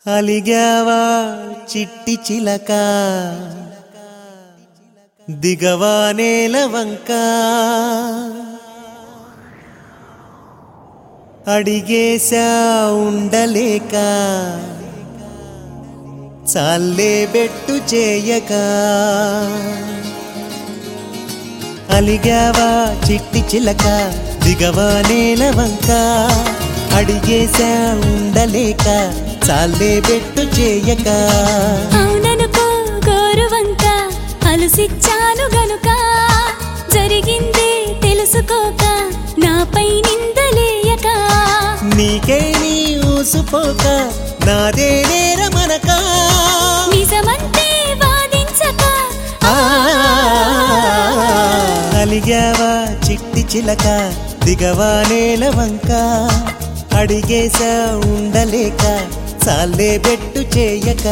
అలిగావా చిట్టి చిలక దిగవా నేల వంక అడిగేశా ఉండలేక చాలే బెట్టు చేయక అలిగావా చిట్టి చిలక దిగవా నేల వంక అడిగేశా ఉండలేక చాలే బెట్టు చేయక అవుననుకో గోరువంక అలసిచ్చాను గనుక జరిగిందే తెలుసుకోక నాపై నిందలేయక నీకే నీ ఊసుపోక నాదే నేరమనక నిజమంతే వాదించక ఆ, అలిగావా చిట్టి చిలక దిగవా నేల వంక అడిగేశా ఉండలేక చాలే బెట్టు చేయక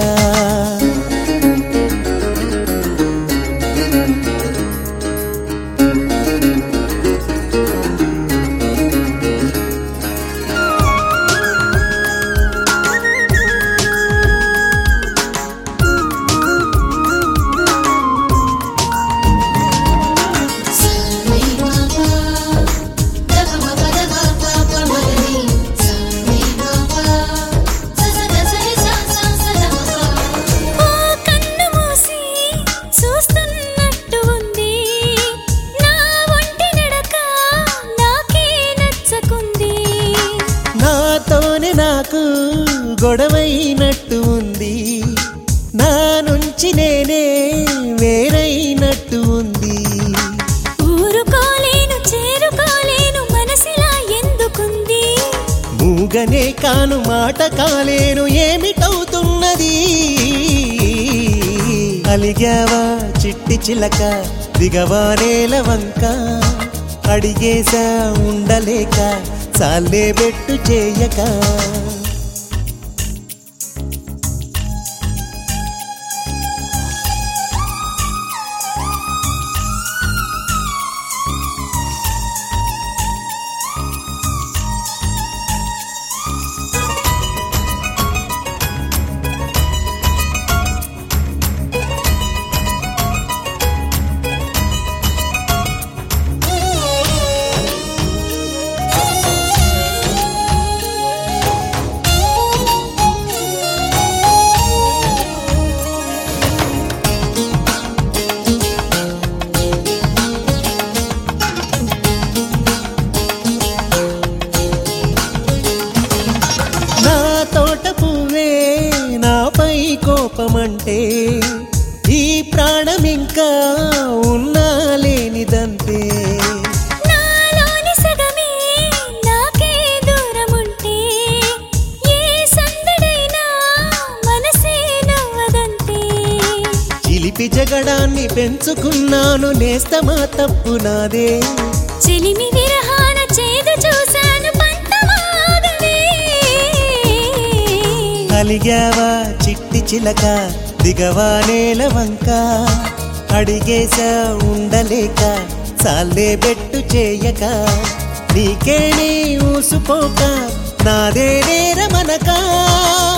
ఓ కన్ను మూసి చూస్తున్నట్టు ఉంది నా ఒంటి నడక నాకే నచ్చకుంది నాతోనే నాకు గొడవైనట్టు ఉంది నా నుంచి నేనే వేరైనట్టు ఉంది ఊరుకోలేను చేరుకోలేను మనసిలా ఎందుకుంది మూగనే కాను మాట కాలేను ఏమిటవుతున్నది అలిగావా చిట్టి చిలక దిగవా నేల వంక అడిగేశా ఉండలేక చాలే బెట్టు చేయక నా తోట పువ్వే నాపై కోపమంటే ఈ ప్రాణం ఇంకా ఉన్నా లేనిదంతే నాలోని సగమే నాకే దూరముంటే ఏ సందడైనా మనసే నవ్వదంతే చిలిపి జగడాన్ని పెంచుకున్నాను నేస్తమా తప్పు నాదే చెలిమి విరహాన చేదు చూశాను పంటమాగవే అలిగావా చిట్టి చిలక దిగవా నేల వంక అడిగేశా ఉండలేక చాలే బెట్టు చేయక నీకే నీ ఊసుపోక నాదే నేరమనక